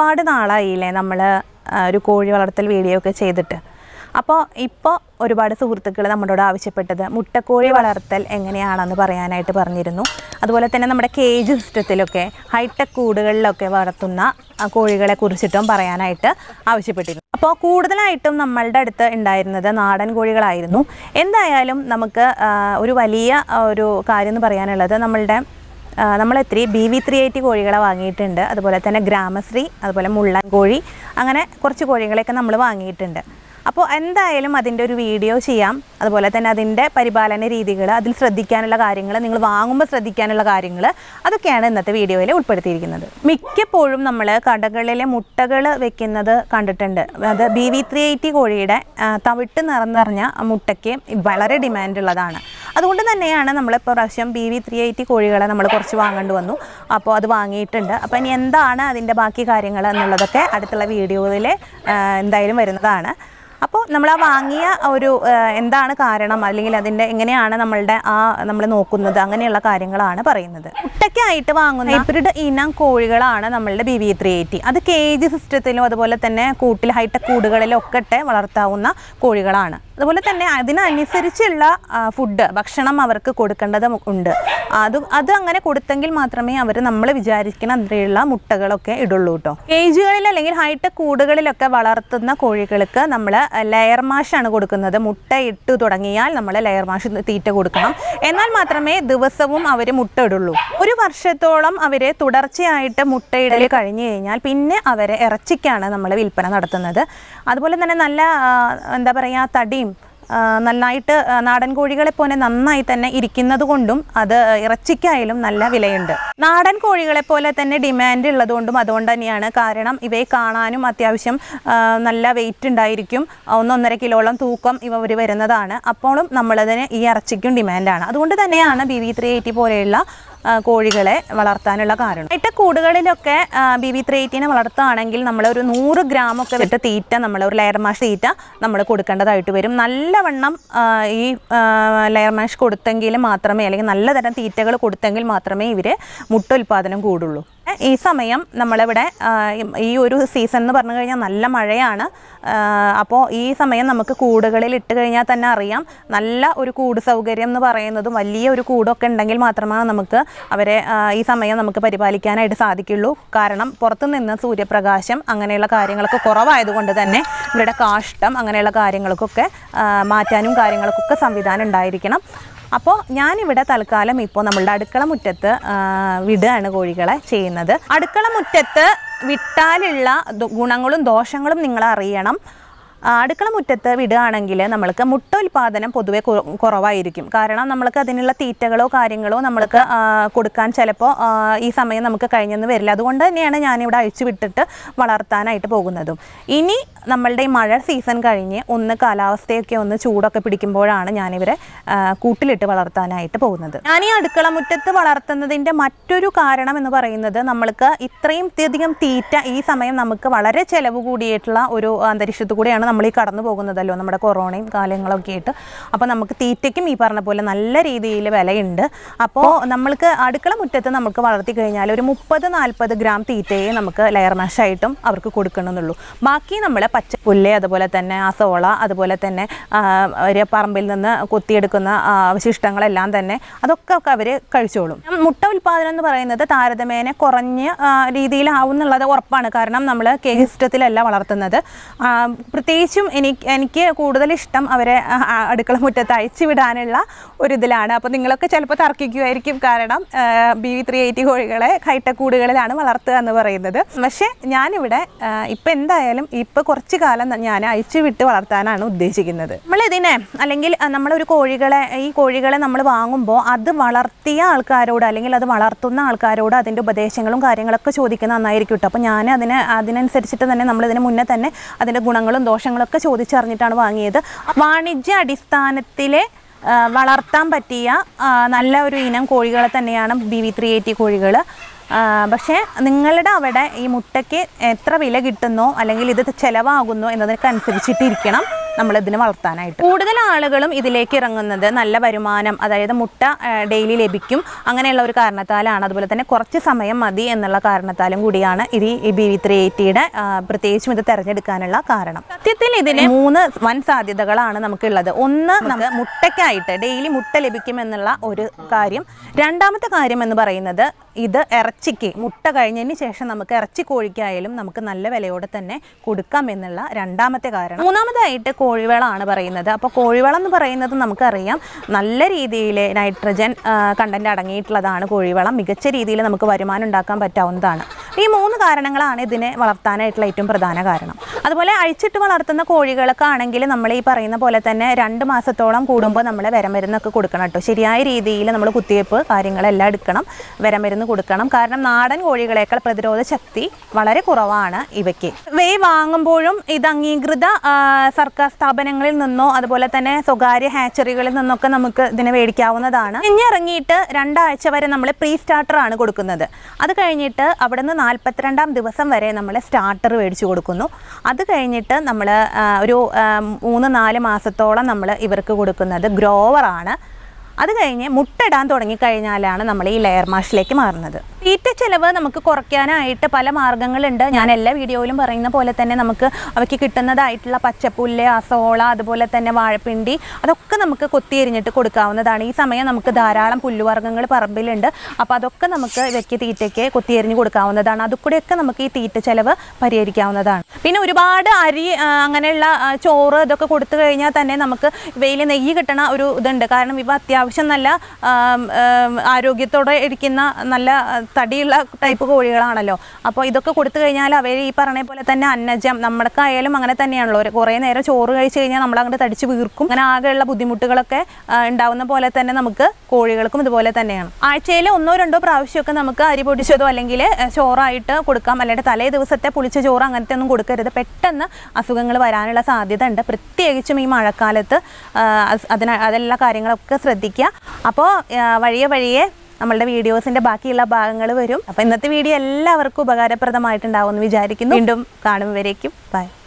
ഒരുപാട് നാളായില്ലേ നമ്മൾ ഒരു കോഴി വളർത്തൽ വീഡിയോ ഒക്കെ ചെയ്തിട്ട് അപ്പോൾ ഇപ്പോൾ ഒരുപാട് സുഹൃത്തുക്കൾ നമ്മളോട് ആവശ്യപ്പെട്ടത് മുട്ടക്കോഴി വളർത്തൽ എങ്ങനെയാണെന്ന് പറയാനായിട്ട് പറഞ്ഞിരുന്നു അതുപോലെ തന്നെ നമ്മുടെ കേജ് സിസ്റ്റത്തിലൊക്കെ ഹൈടെക് കൂടുകളിലൊക്കെ വളർത്തുന്ന ആ, കോഴികളെ കുറിച്ചിട്ടും പറയാനായിട്ട് ആവശ്യപ്പെട്ടിരുന്നു അപ്പോൾ കൂടുതലായിട്ടും നമ്മളുടെ അടുത്ത് ഉണ്ടായിരുന്നത് നാടൻ കോഴികളായിരുന്നു എന്തായാലും നമുക്ക് ആ, ഒരു വലിയ ആ, ഒരു കാര്യം എന്ന് പറയാനുള്ളത് നമ്മളുടെ ആ, നമ്മൾ ഒത്തിരി ബി വി ത്രീ എയ്റ്റി കോഴികളെ വാങ്ങിയിട്ടുണ്ട് അതുപോലെ തന്നെ ഗ്രാമശ്രീ അതുപോലെ മുള്ളൻ കോഴി അങ്ങനെ കുറച്ച് കോഴികളെയൊക്കെ നമ്മൾ വാങ്ങിയിട്ടുണ്ട് അപ്പോൾ എന്തായാലും അതിൻ്റെ ഒരു വീഡിയോ ചെയ്യാം അതുപോലെ തന്നെ അതിൻ്റെ പരിപാലന രീതികൾ അതിൽ ശ്രദ്ധിക്കാനുള്ള കാര്യങ്ങൾ നിങ്ങൾ വാങ്ങുമ്പോൾ ശ്രദ്ധിക്കാനുള്ള കാര്യങ്ങൾ അതൊക്കെയാണ് ഇന്നത്തെ വീഡിയോയിൽ ഉൾപ്പെടുത്തിയിരിക്കുന്നത് മിക്കപ്പോഴും നമ്മൾ കടകളിലെ മുട്ടകൾ വെക്കുന്നത് കണ്ടിട്ടുണ്ട് അത് ബി വി ത്രീ എയ്റ്റി കോഴിയുടെ ആ, തവിട്ട് നിറം നിറഞ്ഞ മുട്ടയ്ക്ക് വളരെ ഡിമാൻഡ് ഉള്ളതാണ് അതുകൊണ്ട് തന്നെയാണ് നമ്മൾ ഇപ്പോൾ പ്രാവശ്യം ബി വി ത്രീ എയ്റ്റി കോഴികളെ നമ്മൾ കുറച്ച് വാങ്ങേണ്ടി വന്നു അപ്പോൾ അത് വാങ്ങിയിട്ടുണ്ട് അപ്പോൾ ഇനി എന്താണ് അതിൻ്റെ ബാക്കി കാര്യങ്ങൾ എന്നുള്ളതൊക്കെ അടുത്തുള്ള വീഡിയോയിൽ എന്തായാലും വരുന്നതാണ് അപ്പോൾ നമ്മൾ ആ വാങ്ങിയ ഒരു ആ, എന്താണ് കാരണം അല്ലെങ്കിൽ അതിൻ്റെ എങ്ങനെയാണ് നമ്മളുടെ ആ നമ്മൾ നോക്കുന്നത് അങ്ങനെയുള്ള കാര്യങ്ങളാണ് പറയുന്നത് മുട്ടയ്ക്കായിട്ട് വാങ്ങുന്ന ഹൈബ്രിഡ് ഇനം കോഴികളാണ് നമ്മളുടെ ബി വി ത്രീ എയ്റ്റി അത് കേജ് സിസ്റ്റത്തിലും അതുപോലെ തന്നെ കൂട്ടിൽ ഹൈടെക് കൂടുകളിലും ഒക്കെ ഇട്ട് വളർത്താവുന്ന കോഴികളാണ് അതുപോലെ തന്നെ അതിനനുസരിച്ചുള്ള ഫുഡ് ഭക്ഷണം അവർക്ക് കൊടുക്കേണ്ടത് ഉണ്ട് അത് അത് അങ്ങനെ കൊടുത്തെങ്കിൽ മാത്രമേ അവർ നമ്മൾ വിചാരിക്കുന്ന അതിലുള്ള മുട്ടകളൊക്കെ ഇടുള്ളൂ കേട്ടോ കേജുകളിൽ അല്ലെങ്കിൽ ഹൈടെക് കൂടുകളിലൊക്കെ വളർത്തുന്ന കോഴികൾക്ക് നമ്മൾ ലെയർ മാഷാണ് കൊടുക്കുന്നത് മുട്ട ഇട്ട് തുടങ്ങിയാൽ നമ്മൾ ലെയർ മാഷ് തീറ്റ കൊടുക്കണം എന്നാൽ മാത്രമേ ദിവസവും അവർ മുട്ട ഇടുള്ളൂ ഒരു വർഷത്തോളം അവർ തുടർച്ചയായിട്ട് മുട്ടയിടൽ കഴിഞ്ഞു കഴിഞ്ഞാൽ പിന്നെ അവരെ ഇറച്ചിക്കാണ് നമ്മൾ വിൽപ്പന നടത്തുന്നത് അതുപോലെ തന്നെ നല്ല ആ, എന്താ പറയുക തടിയും ആ, നന്നായിട്ട് ആ, നാടൻ കോഴികളെ പോലെ നന്നായി തന്നെ ഇരിക്കുന്നത് കൊണ്ടും അത് ഇറച്ചിക്കായാലും നല്ല വിലയുണ്ട് നാടൻ കോഴികളെ പോലെ തന്നെ ഡിമാൻഡ് ഉള്ളതുകൊണ്ടും അതുകൊണ്ട് തന്നെയാണ് കാരണം ഇവയെ കാണാനും അത്യാവശ്യം ആ, നല്ല വെയിറ്റ് ഉണ്ടായിരിക്കും ഒന്നൊന്നര കിലോളം തൂക്കം ഇവ ഒരു വരുന്നതാണ് അപ്പോഴും നമ്മളതിന് ഈ ഇറച്ചിക്കും ഡിമാൻഡാണ് അതുകൊണ്ട് തന്നെയാണ് ബി വി ത്രീ എയ്റ്റി പോലെയുള്ള ആ, കോഴികളെ വളർത്താനുള്ള കാരണം ഇട്ട കൂടുകളിലൊക്കെ ബി വി ത്രീ എയ്റ്റീനെ വളർത്തുകയാണെങ്കിൽ നമ്മൾ ഒരു നൂറ് ഗ്രാം ഒക്കെ വിട്ട് തീറ്റ നമ്മൾ ഒരു ലെയർ മാഷ് തീറ്റ നമ്മൾ കൊടുക്കേണ്ടതായിട്ട് വരും നല്ലവണ്ണം ആ, ഈ ലെയർ മാഷ് കൊടുത്തെങ്കിൽ മാത്രമേ അല്ലെങ്കിൽ നല്ലതരം തീറ്റകൾ കൊടുത്തെങ്കിൽ മാത്രമേ ഇവർ മുട്ട ഉൽപ്പാദനം കൂടുള്ളൂ ഈ സമയം നമ്മളിവിടെ ആ, ഈ ഒരു സീസൺ എന്ന് പറഞ്ഞു കഴിഞ്ഞാൽ നല്ല മഴയാണ് അപ്പോൾ ഈ സമയം നമുക്ക് കൂടുകളിൽ ഇട്ട് കഴിഞ്ഞാൽ തന്നെ അറിയാം നല്ല ഒരു കൂട് സൗകര്യം എന്ന് പറയുന്നതും വലിയ ഒരു കൂടൊക്കെ ഉണ്ടെങ്കിൽ മാത്രമാണ് നമുക്ക് അവരെ ആ, ഈ സമയം നമുക്ക് പരിപാലിക്കാനായിട്ട് സാധിക്കുള്ളൂ കാരണം പുറത്തു നിന്ന് സൂര്യപ്രകാശം അങ്ങനെയുള്ള കാര്യങ്ങളൊക്കെ കുറവായതുകൊണ്ട് തന്നെ ഇവരുടെ കാഷ്ടം അങ്ങനെയുള്ള കാര്യങ്ങൾക്കൊക്കെ ആ, മാറ്റാനും കാര്യങ്ങൾക്കൊക്കെ സംവിധാനം ഉണ്ടായിരിക്കണം അപ്പോൾ ഞാനിവിടെ തൽക്കാലം ഇപ്പോൾ നമ്മളുടെ അടുക്കള മുറ്റത്ത് ആ, വിടുകയാണ് കോഴികളെ ചെയ്യുന്നത് അടുക്കള മുറ്റത്ത് വിട്ടാലുള്ള ദു- ഗുണങ്ങളും ദോഷങ്ങളും നിങ്ങൾ അറിയണം ആ, അടുക്കള മുറ്റത്ത് വിടുകയാണെങ്കിൽ നമ്മൾക്ക് മുട്ട ഉൽപ്പാദനം പൊതുവെ കുറ- കുറവായിരിക്കും കാരണം നമ്മൾക്ക് അതിനുള്ള തീറ്റകളോ കാര്യങ്ങളോ നമ്മൾക്ക് ആ, കൊടുക്കാൻ ചിലപ്പോൾ ആ, ഈ സമയം നമുക്ക് കഴിഞ്ഞെന്ന് വരില്ല അതുകൊണ്ട് തന്നെയാണ് ഞാനിവിടെ അഴിച്ചു വിട്ടിട്ട് വളർത്താനായിട്ട് പോകുന്നതും ഇനി നമ്മളുടെ ഈ മഴ സീസൺ കഴിഞ്ഞ് ഒന്ന് കാലാവസ്ഥയൊക്കെ ഒന്ന് ചൂടൊക്കെ പിടിക്കുമ്പോഴാണ് ഞാനിവരെ ആ, കൂട്ടിലിട്ട് വളർത്താനായിട്ട് പോകുന്നത് ഞാൻ ഈ അടുക്കള മുറ്റത്ത് വളർത്തുന്നതിൻ്റെ മറ്റൊരു കാരണം എന്ന് പറയുന്നത് നമ്മൾക്ക് ഇത്രയും അധികം തീറ്റ ഈ സമയം നമുക്ക് വളരെ ചിലവ് കൂടിയിട്ടുള്ള ഒരു അന്തരീക്ഷത്തു കൂടിയാണ് നമ്മൾ ഈ കടന്നു പോകുന്നതല്ലോ നമ്മുടെ കൊറോണയും കാലങ്ങളൊക്കെ ആയിട്ട് അപ്പോൾ നമുക്ക് തീറ്റയ്ക്കും ഈ പറഞ്ഞ പോലെ നല്ല രീതിയിൽ വിലയുണ്ട് അപ്പോൾ നമ്മൾക്ക് അടുക്കള മുറ്റത്ത് നമുക്ക് വളർത്തി കഴിഞ്ഞാൽ ഒരു മുപ്പത് നാൽപ്പത് ഗ്രാം തീറ്റയെ നമുക്ക് ലെയർ മാഷായിട്ടും അവർക്ക് കൊടുക്കണമെന്നുള്ളൂ ബാക്കി നമ്മൾ പച്ചപ്പുല്ല് അതുപോലെ തന്നെ അസോള അതുപോലെ തന്നെ ആ, ഒരു പറമ്പിൽ നിന്ന് കൊത്തിയെടുക്കുന്ന ആ, അവശിഷ്ടങ്ങളെല്ലാം തന്നെ അതൊക്കെ ഒക്കെ അവർ കഴിച്ചോളും മുട്ട ഉൽപ്പാദനം എന്ന് പറയുന്നത് താരതമ്യേന കുറഞ്ഞ ആ, രീതിയിലാവുന്നുള്ളത് ഉറപ്പാണ് കാരണം നമ്മൾ കേജ് സിസ്റ്റത്തിലല്ല വളർത്തുന്നത് ആ, പ്രത്യേകിച്ചും എനിക്ക് എനിക്ക് കൂടുതൽ ഇഷ്ടം അവരെ ആ, ആ, അടുക്കള മുറ്റത്ത് അയച്ചു വിടാനുള്ള ഒരു ഇതിലാണ് അപ്പോൾ നിങ്ങളൊക്കെ ചിലപ്പോൾ തർക്കിക്കുമായിരിക്കും കാരണം ബി വി ത്രീ എയ്റ്റി കോഴികളെ ഹൈടെക് കൂടുകളിലാണ് വളർത്തുക എന്ന് പറയുന്നത് പക്ഷേ ഞാനിവിടെ ഇപ്പം എന്തായാലും ഇപ്പോൾ കുറച്ച് കാലം ഞാൻ അയച്ചു വിട്ട് വളർത്താനാണ് ഉദ്ദേശിക്കുന്നത് നമ്മളിതിനെ അല്ലെങ്കിൽ ആ, നമ്മളൊരു കോഴികളെ ഈ കോഴികളെ നമ്മൾ വാങ്ങുമ്പോൾ അത് വളർത്തിയ ആൾക്കാരോട് അല്ലെങ്കിൽ അത് വളർത്തുന്ന ആൾക്കാരോട് അതിൻ്റെ ഉപദേശങ്ങളും കാര്യങ്ങളൊക്കെ ചോദിക്കുന്നത് നന്നായിരിക്കും കേട്ടോ അപ്പോൾ ഞാൻ അതിന് അതിനനുസരിച്ചിട്ട് തന്നെ നമ്മളിതിന് മുന്നേ തന്നെ അതിൻ്റെ ഗുണങ്ങളും ദോഷങ്ങളൊക്കെ ചോദിച്ചറിഞ്ഞിട്ടാണ് വാങ്ങിയത് വാണിജ്യ അടിസ്ഥാനത്തിലെ ആ, വളർത്താൻ പറ്റിയ ആ, നല്ല ഒരു ഇനം കോഴികളെ തന്നെയാണ് ബി വി ത്രീ എയ്റ്റി കോഴികൾ പക്ഷേ നിങ്ങളുടെ അവിടെ ഈ മുട്ടയ്ക്ക് എത്ര വില കിട്ടുന്നോ അല്ലെങ്കിൽ ഇത് ചിലവാകുന്നോ എന്നതിനൊക്കെ അനുസരിച്ചിട്ടിരിക്കണം നമ്മൾ ഇതിന് വളർത്താനായിട്ട് കൂടുതൽ ആളുകളും ഇതിലേക്ക് ഇറങ്ങുന്നത് നല്ല വരുമാനം അതായത് മുട്ട ഡെയിലി ലഭിക്കും അങ്ങനെയുള്ള ഒരു കാരണത്താലാണ് അതുപോലെ തന്നെ കുറച്ച് സമയം മതി എന്നുള്ള കാരണത്താലും കൂടിയാണ് ഇത് ഈ ബി വി ത്രീ എയ്റ്റിയുടെ പ്രത്യേകിച്ചും ഇത് തിരഞ്ഞെടുക്കാനുള്ള കാരണം സത്യത്തിൽ ഇതിന് മൂന്ന് വൻ സാധ്യതകളാണ് നമുക്കുള്ളത് ഒന്ന് നമുക്ക് മുട്ടയ്ക്കായിട്ട് ഡെയിലി മുട്ട ലഭിക്കും എന്നുള്ള ഒരു കാര്യം രണ്ടാമത്തെ കാര്യം എന്ന് പറയുന്നത് ഇത് ഇറച്ചിക്ക് മുട്ട കഴിഞ്ഞതിന് ശേഷം നമുക്ക് ഇറച്ചി കോഴിക്കായാലും നമുക്ക് നല്ല വിലയോടെ തന്നെ കൊടുക്കാം എന്നുള്ള രണ്ടാമത്തെ കാരണം മൂന്നാമതായിട്ട് കോഴിവളമാണ് പറയുന്നത് അപ്പോൾ കോഴിവളം എന്ന് പറയുന്നത് നമുക്കറിയാം നല്ല രീതിയിൽ നൈട്രജൻ കണ്ടന്റ് അടങ്ങിയിട്ടുള്ളതാണ് കോഴിവളം മികച്ച രീതിയിൽ നമുക്ക് വരുമാനം ഉണ്ടാക്കാൻ പറ്റാവുന്നതാണ് ഈ മൂന്ന് കാരണങ്ങളാണ് ഇതിനെ വളർത്താനായിട്ടുള്ള ഏറ്റവും പ്രധാന കാരണം അതുപോലെ അഴിച്ചിട്ട് വളർത്തുന്ന കോഴികൾക്ക് ആണെങ്കിൽ നമ്മൾ ഈ പറയുന്ന പോലെ തന്നെ രണ്ട് മാസത്തോളം കൂടുമ്പോൾ നമ്മൾ വിരമരുന്നൊക്കെ കൊടുക്കണം കേട്ടോ ശരിയായ രീതിയിൽ നമ്മൾ കുത്തിവയ്പ്പ് കാര്യങ്ങളെല്ലാം എടുക്കണം വിരമരുന്ന് കൊടുക്കണം കാരണം നാടൻ കോഴികളേക്കാൾ പ്രതിരോധ ശക്തി വളരെ കുറവാണ് ഇവയ്ക്ക് ഇവയെ വാങ്ങുമ്പോഴും ഇത് അംഗീകൃത ആ, സർക്കാർ സ്ഥാപനങ്ങളിൽ നിന്നോ അതുപോലെ തന്നെ സ്വകാര്യ ഹാച്ചറികളിൽ നിന്നൊക്കെ നമുക്ക് ഇതിനെ മേടിക്കാവുന്നതാണ് ഇറങ്ങിയിട്ട് രണ്ടാഴ്ച വരെ നമ്മൾ പ്രീ സ്റ്റാർട്ടർ ആണ് കൊടുക്കുന്നത് അത് കഴിഞ്ഞിട്ട് അവിടെ നിന്ന് നാൽപ്പത്തിരണ്ടാം ദിവസം വരെ നമ്മൾ സ്റ്റാർട്ടർ മേടിച്ചു കൊടുക്കുന്നു അത് കഴിഞ്ഞിട്ട് നമ്മൾ ഒരു ആ, മൂന്ന് നാല് മാസത്തോളം നമ്മൾ ഇവർക്ക് കൊടുക്കുന്നത് ഗ്രോവറാണ് അത് കഴിഞ്ഞ് മുട്ടയിടാൻ തുടങ്ങിക്കഴിഞ്ഞാലാണ് നമ്മൾ ഈ ലെയർ മാഷിലേക്ക് മാറുന്നത് തീറ്റ ചെലവ് നമുക്ക് കുറയ്ക്കാനായിട്ട് പല മാർഗ്ഗങ്ങളുണ്ട് ഞാൻ എല്ലാ വീഡിയോയിലും പറയുന്ന പോലെ തന്നെ നമുക്ക് അവയ്ക്ക് കിട്ടുന്നതായിട്ടുള്ള പച്ചപ്പുല്ല് അസോള അതുപോലെ തന്നെ വാഴപ്പിണ്ടി അതൊക്കെ നമുക്ക് കൊത്തി എരിഞ്ഞിട്ട് കൊടുക്കാവുന്നതാണ് ഈ സമയം നമുക്ക് ധാരാളം പുല്ലുവർഗ്ഗങ്ങൾ പറമ്പിലുണ്ട് അപ്പോൾ അതൊക്കെ നമുക്ക് ഇവയ്ക്ക് തീറ്റയ്ക്ക് കൊത്തി എരിഞ്ഞ് കൊടുക്കാവുന്നതാണ് അതുകൂടെയൊക്കെ നമുക്ക് ഈ തീറ്റ ചെലവ് പരിഹരിക്കാവുന്നതാണ് പിന്നെ ഒരുപാട് അരി ആ, അങ്ങനെയുള്ള ആ, ചോറ് ഇതൊക്കെ കൊടുത്തു കഴിഞ്ഞാൽ തന്നെ നമുക്ക് ഇവയിൽ നെയ്യ് കിട്ടണ ഒരു ഇതുണ്ട് കാരണം ഇവ അത്യാവശ്യം നല്ല ആം, ആം, ആരോഗ്യത്തോടെ ഇരിക്കുന്ന നല്ല ആ, തടിയുള്ള ടൈപ്പ് കോഴികളാണല്ലോ അപ്പോൾ ഇതൊക്കെ കൊടുത്തു കഴിഞ്ഞാൽ അവർ ഈ പറഞ്ഞ പോലെ തന്നെ അന്നജം നമ്മൾക്കായാലും അങ്ങനെ തന്നെയാണല്ലോ ഒരു കുറേ നേരം ചോറ് കഴിച്ച് കഴിഞ്ഞാൽ നമ്മൾ അങ്ങോട്ട് തടിച്ച് വീർക്കും അങ്ങനെ ആകെയുള്ള ബുദ്ധിമുട്ടുകളൊക്കെ ആ, ഉണ്ടാവുന്ന പോലെ തന്നെ നമുക്ക് കോഴികൾക്കും ഇതുപോലെ തന്നെയാണ് ആഴ്ചയിൽ ഒന്നോ രണ്ടോ പ്രാവശ്യമൊക്കെ നമുക്ക് അരി പൊടിച്ചതോ അല്ലെങ്കിൽ ആ, ചോറായിട്ട് കൊടുക്കാം അല്ലെങ്കിൽ തലേ ദിവസത്തെ പുളിച്ച ചോറ് അങ്ങനത്തെ ഒന്നും കൊടുക്കരുത് പെട്ടെന്ന് അസുഖങ്ങൾ വരാനുള്ള സാധ്യത ഉണ്ട് പ്രത്യേകിച്ചും ഈ മഴക്കാലത്ത് ആ, അസ്- അതിന് അതെല്ലാ കാര്യങ്ങളൊക്കെ ശ്രദ്ധിക്കുക അപ്പോൾ വഴിയെ വഴിയെ നമ്മളുടെ വീഡിയോസിൻ്റെ ബാക്കിയുള്ള ഭാഗങ്ങൾ വരും അപ്പോൾ ഇന്നത്തെ വീഡിയോ എല്ലാവർക്കും ഉപകാരപ്രദമായിട്ടുണ്ടാവുമെന്ന് വിചാരിക്കുന്നു വീണ്ടും കാണുമ്പോഴേക്കും ബൈ